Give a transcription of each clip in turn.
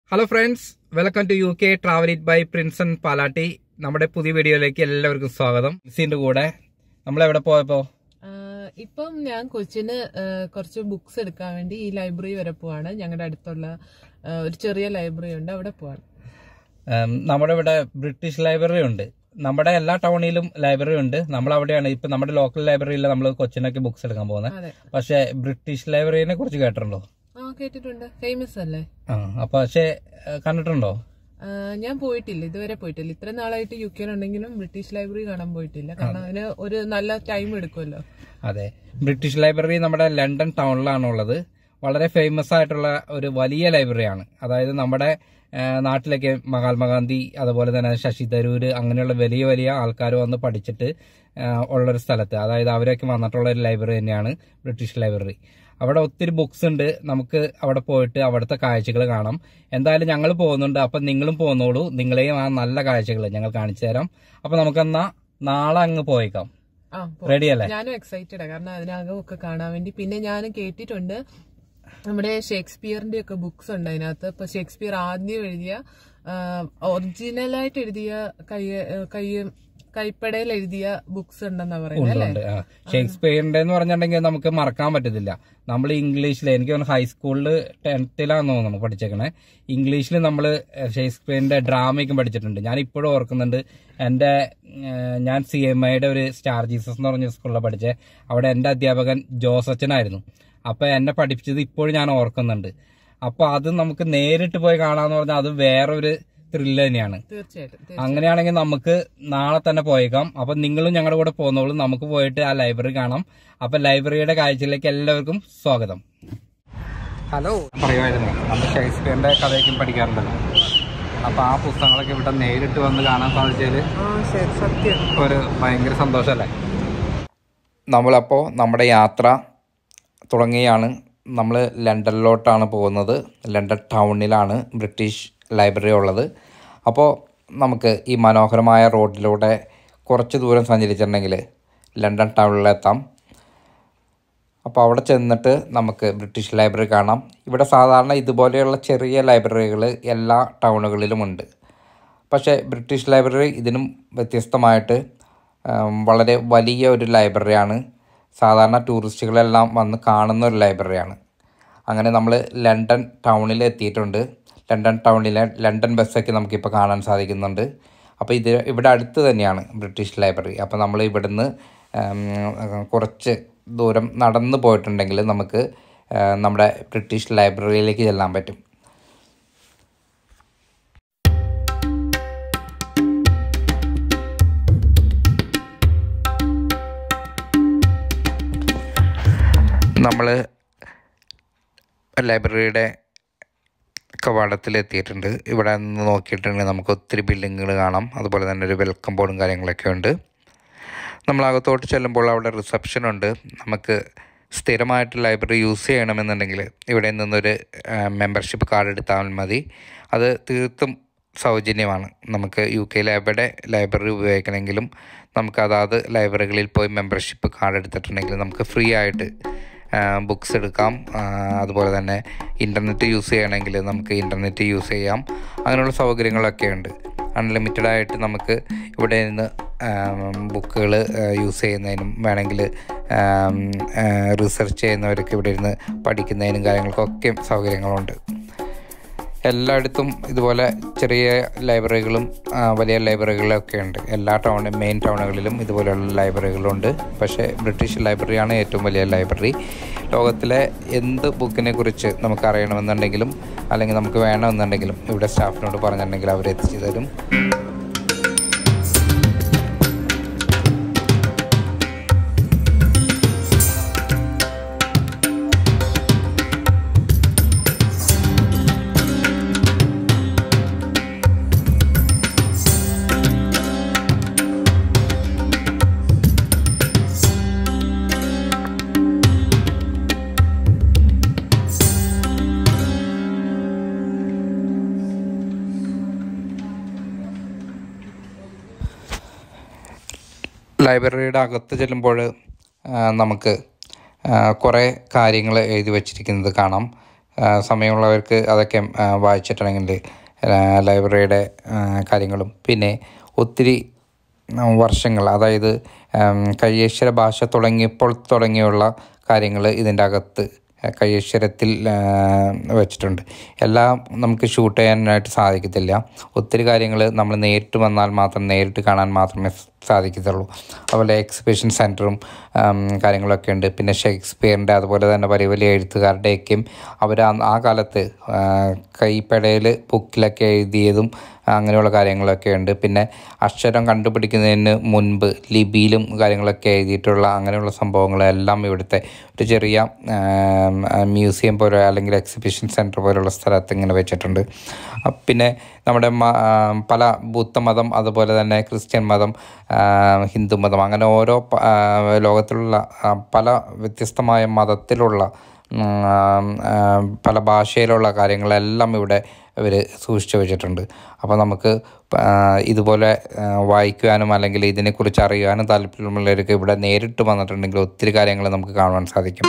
Hello friends welcome to U K travel it by Prinson Palatty നമ്മുടെ പുതിയ വീഡിയോയിലേക്ക് എല്ലാവർക്കും സ്വാഗതം മിസ്സിന്റെ കൂടെ നമ്മൾ എവിടെ പോയപ്പോ ആഹ് ഇപ്പം ഞാൻ കൊച്ചിന് ആഹ് കുറച്ച് ബുക്സ് എടുക്കാൻ വേണ്ടി ഈ ലൈബ്രറി വരെ പോവാണ് ഞങ്ങളുടെ അടുത്തുള്ള ആഹ് ഒരു ചെറിയ ലൈബ്രറി ഉണ്ട് അവിടെ പോവാണ് ഉം, നമ്മുടെ ഇവിടെ ബ്രിട്ടീഷ് ലൈബ്രറി ഉണ്ട് നമ്മുടെ എല്ലാ ടൗണിലും ലൈബ്രറി ഉണ്ട് നമ്മൾ അവിടെയാണ് ഇപ്പൊ നമ്മുടെ ലോക്കൽ ലൈബ്രറിയിൽ നമ്മൾ കൊച്ചിനൊക്കെ ബുക്സ് എടുക്കാൻ പോകുന്നത് അതെ പക്ഷെ ബ്രിട്ടീഷ് ലൈബ്രറിനെ കുറിച്ച് കേട്ടിട്ടുണ്ടോ ആ കേട്ടിട്ടുണ്ട് ഫേമസ് അല്ലേ ആ അപ്പൊ പക്ഷെ ഏഹ്, കണ്ടിട്ടുണ്ടോ ആഹ് ഞാൻ പോയിട്ടില്ല ഇതുവരെ പോയിട്ടില്ല ഇത്ര നാളായിട്ട് യു കെയിലുണ്ടെങ്കിലും ബ്രിട്ടീഷ് ലൈബ്രറി കാണാൻ പോയിട്ടില്ല കാരണം അതിന് ഒരു നല്ല ടൈം എടുക്കുമല്ലോ അതെ ബ്രിട്ടീഷ് ലൈബ്രറി നമ്മുടെ ലണ്ടൻ ടൗണിലാണ് ഉള്ളത് വളരെ ഫേമസ് ആയിട്ടുള്ള ഒരു വലിയ ലൈബ്രറിയാണ് അതായത് നമ്മുടെ ആ, നാട്ടിലൊക്കെ മഹാത്മാഗാന്ധി അതുപോലെ തന്നെ ശശി തരൂര് അങ്ങനെയുള്ള വലിയ വലിയ ആൾക്കാർ വന്ന് പഠിച്ചിട്ട് ആ, ഉള്ളൊരു സ്ഥലത്ത് അതായത് അവരൊക്കെ വന്നിട്ടുള്ള ഒരു ലൈബ്രറി തന്നെയാണ് ബ്രിട്ടീഷ് ലൈബ്രറി അവിടെ ഒത്തിരി ബുക്സ് ഉണ്ട് നമുക്ക് അവിടെ പോയിട്ട് അവിടുത്തെ കാഴ്ചകൾ കാണാം എന്തായാലും ഞങ്ങൾ പോകുന്നുണ്ട് അപ്പം നിങ്ങളും പോന്നോളൂ നിങ്ങളെയും ആ നല്ല കാഴ്ചകൾ ഞങ്ങൾ കാണിച്ചു തരാം അപ്പം നമുക്കെന്നാ നാളെ അങ്ങ് പോയേക്കാം ആ പോ. റെഡി അല്ലേ ഞാനും എക്സൈറ്റഡ് കാരണം അതിനകം ഒക്കെ കാണാൻ വേണ്ടി പിന്നെ ഞാൻ കേട്ടിട്ടുണ്ട് നമ്മുടെ ഷേക്സ്പിയറിന്റെ ഒക്കെ ബുക്സ് ഉണ്ട് അതിനകത്ത് ഇപ്പൊ ഷേക്സ്പിയർ ആദ്യം എഴുതിയ ഒറിജിനലായിട്ട് എഴുതിയ കൈ കൈ കൈപ്പടയിൽ എഴുതിയ ബുക്സ് ഉണ്ടെന്നാ പറയുന്നത് ഉണ്ട് അല്ലേ ഉണ്ട് ആ ഷേക്സ്പിയറിന്റെ എന്ന് പറഞ്ഞിട്ടുണ്ടെങ്കിൽ നമുക്ക് മറക്കാൻ പറ്റത്തില്ല നമ്മൾ ഇംഗ്ലീഷിൽ എനിക്ക് തോന്നുന്നു ഹൈസ്കൂളിൽ ടെൻത്തിലാന്ന് തോന്നുന്നു പഠിച്ചേക്കണേ ഇംഗ്ലീഷിൽ നമ്മൾ ഷേക്സ്പിയറിന്റെ ഡ്രാമയൊക്കെ പഠിച്ചിട്ടുണ്ട് ഞാൻ ഇപ്പോഴും ഓർക്കുന്നുണ്ട് എൻ്റെ ഏഹ്, ഞാൻ സി എം ഐയുടെ ഒരു സ്റ്റാർ ജീസസ് എന്ന് പറഞ്ഞ സ്കൂളിൽ പഠിച്ചേ അവിടെ എൻ്റെ അധ്യാപകൻ ജോസച്ചനായിരുന്നു അപ്പൊ എന്നെ പഠിപ്പിച്ചത് ഇപ്പോഴും ഞാൻ ഓർക്കുന്നുണ്ട് അപ്പൊ അത് നമുക്ക് നേരിട്ട് പോയി കാണാന്ന് പറഞ്ഞാൽ അത് വേറൊരു ത്രില്ല് തന്നെയാണ് തീർച്ചയായിട്ടും തീർച്ചയായിട്ടും. അങ്ങനെയാണെങ്കിൽ നമുക്ക് നാളെ തന്നെ പോയേക്കാം അപ്പൊ നിങ്ങളും ഞങ്ങളുടെ കൂടെ പോന്നോളൂ നമുക്ക് പോയിട്ട് ആ ലൈബ്രറി കാണാം അപ്പൊ ലൈബ്രറിയുടെ കാഴ്ചയിലേക്ക് എല്ലാവർക്കും സ്വാഗതം ഹലോ പറയുമായിരുന്നു നമ്മൾ ഷേക്സ്പിയറിന്റെ കഥയൊക്കെ പഠിക്കാറുണ്ടല്ലോ അപ്പൊ ആ പുസ്തകങ്ങളൊക്കെ ഇവിടെ നേരിട്ട് വന്ന് കാണാൻ സാധിച്ചതിൽ ആ ശരി സത്യം ഒരു ഭയങ്കര സന്തോഷമല്ലേ നമ്മളപ്പോൾ നമ്മുടെ യാത്ര തുടങ്ങിയാണ് നമ്മൾ ലണ്ടനിലോട്ടാണ് പോകുന്നത് ലണ്ടൻ ടൗണിലാണ് ബ്രിട്ടീഷ് ലൈബ്രറി ഉള്ളത് അപ്പോൾ നമുക്ക് ഈ മനോഹരമായ റോഡിലൂടെ കുറച്ച് ദൂരം സഞ്ചരിച്ചിട്ടുണ്ടെങ്കിൽ ലണ്ടൻ ടൗണിലെത്താം അപ്പോൾ അവിടെ ചെന്നിട്ട് നമുക്ക് ബ്രിട്ടീഷ് ലൈബ്രറി കാണാം ഇവിടെ സാധാരണ ഇതുപോലെയുള്ള ചെറിയ ലൈബ്രറികൾ എല്ലാ ടൗണുകളിലും ഉണ്ട് പക്ഷേ ബ്രിട്ടീഷ് ലൈബ്രറി ഇതിനും വ്യത്യസ്തമായിട്ട് ഉം, വളരെ വലിയ ഒരു ലൈബ്രറിയാണ് സാധാരണ ടൂറിസ്റ്റുകളെല്ലാം വന്ന് കാണുന്ന ഒരു ലൈബ്രറിയാണ് അങ്ങനെ നമ്മൾ ലണ്ടൻ ടൗണിൽ എത്തിയിട്ടുണ്ട് ലണ്ടൻ ടൗണിലെ ലണ്ടൻ ബസ്സൊക്കെ നമുക്കിപ്പോൾ കാണാൻ സാധിക്കുന്നുണ്ട് അപ്പോൾ ഇത് ഇവിടെ അടുത്ത് തന്നെയാണ് ബ്രിട്ടീഷ് ലൈബ്രറി അപ്പോൾ നമ്മൾ ഇവിടുന്ന് ഉം, കുറച്ച് ദൂരം നടന്നു പോയിട്ടുണ്ടെങ്കിൽ നമുക്ക് ആ, നമ്മുടെ ബ്രിട്ടീഷ് ലൈബ്രറിയിലേക്ക് ചെല്ലാൻ പറ്റും നമ്മൾ ലൈബ്രറിയുടെ കവാടത്തിലെത്തിയിട്ടുണ്ട് ഇവിടെ നിന്ന് നോക്കിയിട്ടുണ്ടെങ്കിൽ നമുക്ക് ഒത്തിരി ബിൽഡിങ്ങുകൾ കാണാം അതുപോലെ തന്നെ ഒരു വെൽക്കം ബോർഡും കാര്യങ്ങളൊക്കെ ഉണ്ട് നമ്മൾ അകത്തോട്ട് ചെല്ലുമ്പോൾ അവിടെ റിസപ്ഷൻ ഉണ്ട് നമുക്ക് സ്ഥിരമായിട്ട് ലൈബ്രറി യൂസ് ചെയ്യണമെന്നുണ്ടെങ്കിൽ ഇവിടെ നിന്നൊരു മെമ്പർഷിപ്പ് കാർഡ് എടുത്താൽ മതി അത് തീർത്തും സൗജന്യമാണ് നമുക്ക് യു കെയിൽ എവിടെ ലൈബ്രറി ഉപയോഗിക്കണമെങ്കിലും നമുക്ക് അതാത് ലൈബ്രറികളിൽ പോയി മെമ്പർഷിപ്പ് കാർഡ് എടുത്തിട്ടുണ്ടെങ്കിൽ നമുക്ക് ഫ്രീ ആയിട്ട് ബുക്സ് എടുക്കാം ആ, അതുപോലെ തന്നെ ഇൻ്റർനെറ്റ് യൂസ് ചെയ്യണമെങ്കിൽ നമുക്ക് ഇൻ്റർനെറ്റ് യൂസ് ചെയ്യാം അങ്ങനെയുള്ള സൗകര്യങ്ങളൊക്കെ ഉണ്ട് അൺലിമിറ്റഡ് ആയിട്ട് നമുക്ക് ഇവിടെ നിന്ന് ബുക്കുകൾ യൂസ് ചെയ്യുന്നതിനും വേണമെങ്കിൽ റിസർച്ച് ചെയ്യുന്നവർക്ക് ഇവിടെ ഇരുന്ന് പഠിക്കുന്നതിനും കാര്യങ്ങൾക്കൊക്കെ സൗകര്യങ്ങളുണ്ട് എല്ലായിടത്തും ഇതുപോലെ ചെറിയ ലൈബ്രറികളും ആ, വലിയ ലൈബ്രറികളൊക്കെ ഉണ്ട് എല്ലാ ടൗൺ മെയിൻ ടൗണുകളിലും ഇതുപോലെയുള്ള ലൈബ്രറികളുണ്ട് പക്ഷേ ബ്രിട്ടീഷ് ലൈബ്രറിയാണ് ഏറ്റവും വലിയ ലൈബ്രറി ലോകത്തിലെ എന്ത് ബുക്കിനെ കുറിച്ച് നമുക്ക് അറിയണമെന്നുണ്ടെങ്കിലും അല്ലെങ്കിൽ നമുക്ക് വേണമെന്നുണ്ടെങ്കിലും ഇവിടെ സ്റ്റാഫിനോട് പറഞ്ഞിട്ടുണ്ടെങ്കിൽ അവർ എത്തിച്ചു തരും ലൈബ്രറിയുടെ അകത്ത് ചെല്ലുമ്പോൾ ആ, നമുക്ക് ആ, കുറേ കാര്യങ്ങൾ എഴുതി വച്ചിരിക്കുന്നത് കാണാം ആ, സമയമുള്ളവർക്ക് അതൊക്കെ ആ, വായിച്ചിട്ടുണ്ടെങ്കിൽ ആ, ലൈബ്രറിയുടെ ആ, കാര്യങ്ങളും പിന്നെ ഒത്തിരി ഉം, വർഷങ്ങൾ അതായത് ഉം, കയ്യേശ്വര ഭാഷ തുടങ്ങിയപ്പോൾ തുടങ്ങിയുള്ള കാര്യങ്ങൾ ഇതിൻ്റെ അകത്ത് കയ്യേശ്വരത്തിൽ ആ, വെച്ചിട്ടുണ്ട് എല്ലാം നമുക്ക് ഷൂട്ട് ചെയ്യാനായിട്ട് സാധിക്കത്തില്ല ഒത്തിരി കാര്യങ്ങൾ നമ്മൾ നേരിട്ട് വന്നാൽ മാത്രം നേരിട്ട് കാണാൻ മാത്രമേ സാധിക്കത്തുള്ളൂ അതുപോലെ എക്സിബിഷൻ സെൻറ്ററും കാര്യങ്ങളൊക്കെ ഉണ്ട് പിന്നെ ഷേക്സ്പിയറിൻ്റെ അതുപോലെ തന്നെ വലിയ വലിയ എഴുത്തുകാരുടെയൊക്കെയും അവർ ആ കാലത്ത് ആ, കൈപ്പടയിൽ ബുക്കിലൊക്കെ എഴുതിയതും അങ്ങനെയുള്ള കാര്യങ്ങളൊക്കെ ഉണ്ട് പിന്നെ അക്ഷരം കണ്ടുപിടിക്കുന്നതിന് മുൻപ് ലിപിയിലും കാര്യങ്ങളൊക്കെ എഴുതിയിട്ടുള്ള അങ്ങനെയുള്ള സംഭവങ്ങളെല്ലാം ഇവിടുത്തെ ഒരു ചെറിയ ആം, ആ, മ്യൂസിയം പോലെ അല്ലെങ്കിൽ എക്സിബിഷൻ സെൻറ്റർ പോലുള്ള സ്ഥലത്ത് ഇങ്ങനെ വെച്ചിട്ടുണ്ട് ആ, പിന്നെ നമ്മുടെ മ- ആ, പല ബുദ്ധമതം അതുപോലെ തന്നെ ക്രിസ്ത്യൻ മതം ആ, ഹിന്ദു മതം അങ്ങനെ ഓരോ പ- ആ, ലോകത്തിലുള്ള ആ, പല വ്യത്യസ്തമായ മതത്തിലുള്ള ഉം, ആ, പല ഭാഷയിലുള്ള കാര്യങ്ങളെല്ലാം ഇവിടെ ഇവർ സൂക്ഷിച്ചു വെച്ചിട്ടുണ്ട് അപ്പോൾ നമുക്ക് ആ, ഇതുപോലെ ആ, വായിക്കുവാനും അല്ലെങ്കിൽ ഇതിനെക്കുറിച്ച് അറിയാനും താല്പര്യമുള്ളവർക്ക് ഇവിടെ നേരിട്ട് വന്നിട്ടുണ്ടെങ്കിൽ ഒത്തിരി കാര്യങ്ങൾ നമുക്ക് കാണുവാൻ സാധിക്കും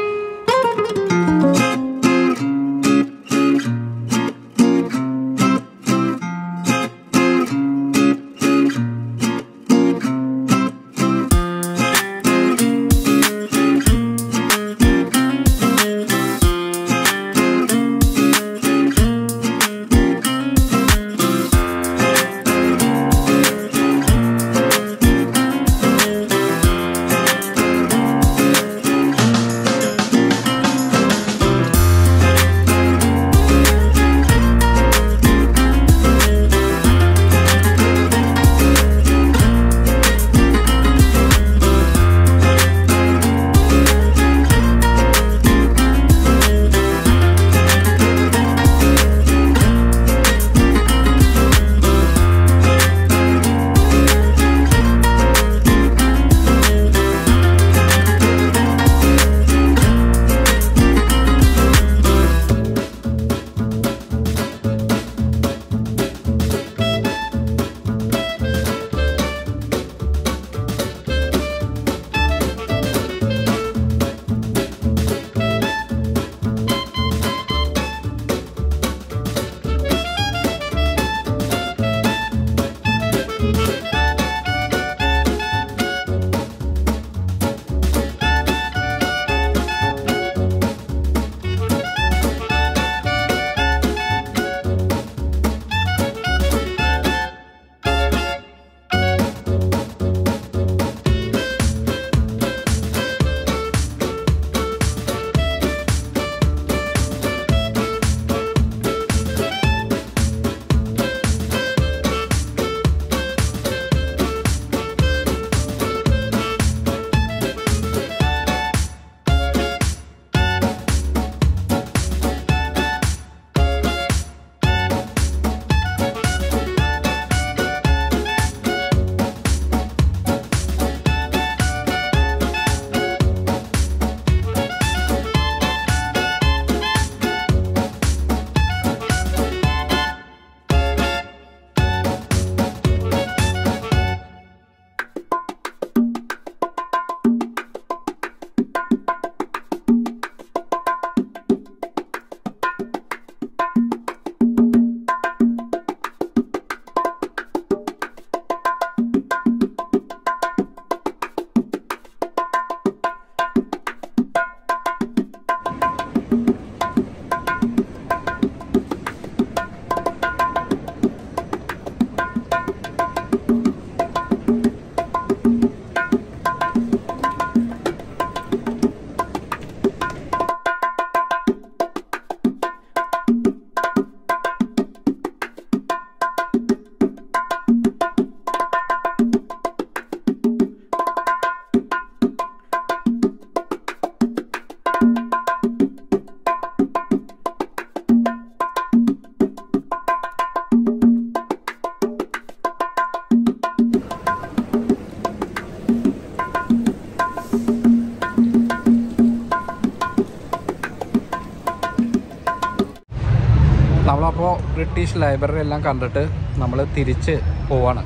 നമ്മളപ്പോൾ ബ്രിട്ടീഷ് ലൈബ്രറി എല്ലാം കണ്ടിട്ട് നമ്മൾ തിരിച്ച് പോവാണ്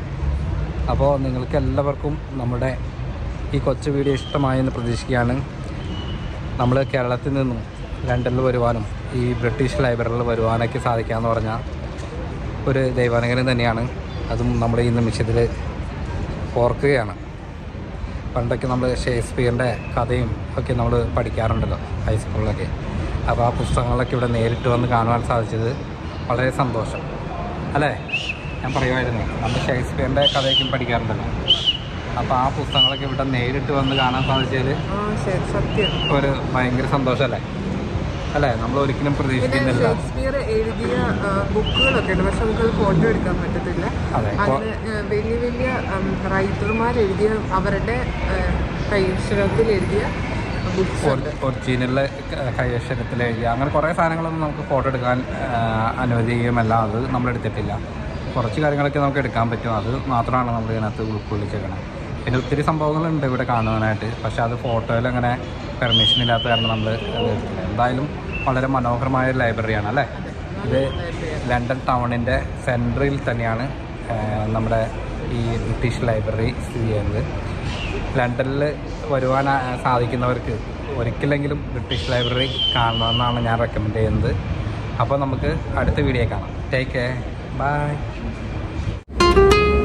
അപ്പോൾ നിങ്ങൾക്ക് എല്ലാവർക്കും നമ്മുടെ ഈ കൊച്ചു വീഡിയോ ഇഷ്ടമായെന്ന് പ്രതീക്ഷിക്കുകയാണ് നമ്മൾ കേരളത്തിൽ നിന്നും ലണ്ടനിൽ വരുവാനും ഈ ബ്രിട്ടീഷ് ലൈബ്രറിയിൽ വരുവാനൊക്കെ സാധിക്കുക എന്ന് പറഞ്ഞാൽ ഒരു ദൈവാനുഗ്രഹം തന്നെയാണ് അതും നമ്മൾ ഈ നിമിഷത്തിൽ ഓർക്കുകയാണ് പണ്ടൊക്കെ നമ്മൾ ഷേക്സ്പിയറിൻ്റെ കഥയും ഒക്കെ നമ്മൾ പഠിക്കാറുണ്ടല്ലോ ഹൈസ്കൂളിലൊക്കെ അപ്പോൾ ആ പുസ്തകങ്ങളൊക്കെ ഇവിടെ നേരിട്ട് വന്ന് കാണുവാൻ സാധിച്ചത് വളരെ സന്തോഷം അല്ലേ ഞാൻ പറയുമായിരുന്നു നമ്മൾ ഷേക്സ്പിയറിൻ്റെ കഥയൊക്കെ പഠിക്കാറുണ്ടല്ലോ അപ്പോൾ ആ പുസ്തകങ്ങളൊക്കെ ഇവിടെ നേരിട്ട് വന്ന് കാണാൻ സാധിച്ചതിൽ ആ ശരി സത്യം ഒരു ഭയങ്കര സന്തോഷമല്ലേ അല്ലേ നമ്മൾ ഒരിക്കലും പിന്നെ പ്രതീക്ഷിക്കുന്നില്ല ഷേക്സ്പിയർ എഴുതിയ ആ, ബുക്കുകളൊക്കെ ഉണ്ട് പക്ഷെ നമുക്കത് ഫോട്ടോ എടുക്കാൻ പറ്റത്തില്ല അതെ ഇപ്പോൾ അങ്ങനെ ആ, വലിയ വലിയ റൈറ്റർമാർ എഴുതിയ അവരുടെ ആ, കൈക്ഷരത്തിൽ എഴുതിയ ബുക്സ് ഉണ്ട് ഒറിജിനലിലെ കൈയക്ഷരത്തിൽ എഴുതിയ അങ്ങനെ കുറേ സാധനങ്ങളൊന്നും നമുക്ക് ഫോട്ടോ എടുക്കാൻ ആ, അനുവദീയമല്ല അത് നമ്മൾ എടുത്തിട്ടില്ല കുറച്ച് കാര്യങ്ങളൊക്കെ നമുക്ക് എടുക്കാൻ പറ്റും അത് മാത്രമാണ് നമ്മൾ ഇതിനകത്ത് ഉൾക്കൊള്ളിച്ചേക്കണം പിന്നെ ഒത്തിരി സംഭവങ്ങളുണ്ട് ഇവിടെ കാണുവാനായിട്ട് പക്ഷെ അത് ഫോട്ടോയിൽ അങ്ങനെ പെർമിഷൻ ഇല്ലാത്ത കാരണം നമ്മൾ അത് എടുത്തില്ല എന്തായാലും വളരെ മനോഹരമായ ഒരു ലൈബ്രറിയാണ് അല്ലേ ഇത് ലണ്ടൻ ടൗണിൻ്റെ സെൻട്രയിൽ തന്നെയാണ് ആ, നമ്മുടെ ഈ ബ്രിട്ടീഷ് ലൈബ്രറി സ്ഥിതി ചെയ്യുന്നത് ലണ്ടനിൽ വരുവാൻ ആ, സാധിക്കുന്നവർക്ക് ഒരിക്കലെങ്കിലും ബ്രിട്ടീഷ് ലൈബ്രറി കാണണമെന്നാണ് ഞാൻ റെക്കമെൻഡ് ചെയ്യുന്നത് അപ്പോൾ നമുക്ക് അടുത്ത വീഡിയോ കാണാം ടേക്ക് കെയർ ബൈ